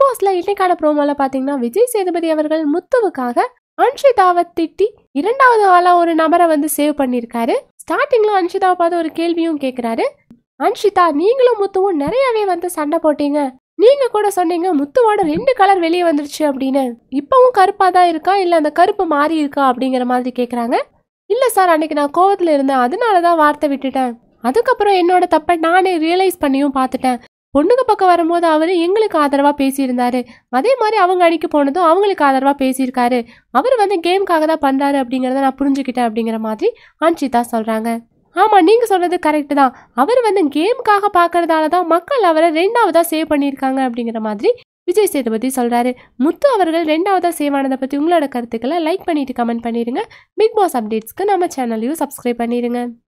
பாஸ்ல இன்னைக்கான ப்ரோமோல பாத்தீங்கன்னா விஜய் சேதுபதி அவர்கள் முத்துவுக்காக அன்ஷிதாவை திட்டி இரண்டாவது ஆளா ஒரு நபரை வந்து சேவ் பண்ணியிருக்காரு ஸ்டார்டிங்ல அன்ஷிதாவை பார்த்து ஒரு கேள்வியும் கேட்கிறாரு அன்ஷிதா நீங்களும் முத்துவும் நிறையவே வந்து சண்டை போட்டீங்க நீங்க கூட சொன்னீங்க முத்துவோட ரெண்டு கலர் வெளியே வந்துருச்சு அப்படின்னு இப்பவும் கருப்பா தான் இருக்கா இல்ல அந்த கருப்பு மாறி இருக்கா அப்படிங்கிற மாதிரி கேக்குறாங்க இல்ல சார் அன்னைக்கு நான் கோவத்துல இருந்தேன் அதனாலதான் வார்த்தை விட்டுட்டேன் அதுக்கப்புறம் என்னோட தப்பை நானே ரியலைஸ் பண்ணியும் பார்த்துட்டேன் பொண்ணுங்க பக்கம் வரும்போது அவரு எங்களுக்கு ஆதரவா பேசியிருந்தாரு அதே மாதிரி அவங்க அடிக்க போனதும் அவங்களுக்கு ஆதரவா பேசியிருக்காரு அவர் வந்து கேம்காக தான் பண்றாரு அப்படிங்கறத நான் புரிஞ்சுக்கிட்டேன் அப்படிங்கிற மாதிரி அன்ஷிதா சொல்றாங்க ஆமா நீங்க சொல்றது கரெக்ட் தான் அவர் வந்து கேம்காக பாக்குறதால தான் மக்கள் அவரை ரெண்டாவதா சேவ் பண்ணியிருக்காங்க அப்படிங்கிற மாதிரி விஜய் சேதுபதி சொல்றாரு முத்து அவர்கள் ரெண்டாவதா சேவ் ஆனதை பத்தி உங்களோட கருத்துக்களை லைக் பண்ணிட்டு கமெண்ட் பண்ணிருங்க பிக் பாஸ் அப்டேட்ஸ்க்கு நம்ம சேனலையும் சப்ஸ்கிரைப் பண்ணிருங்க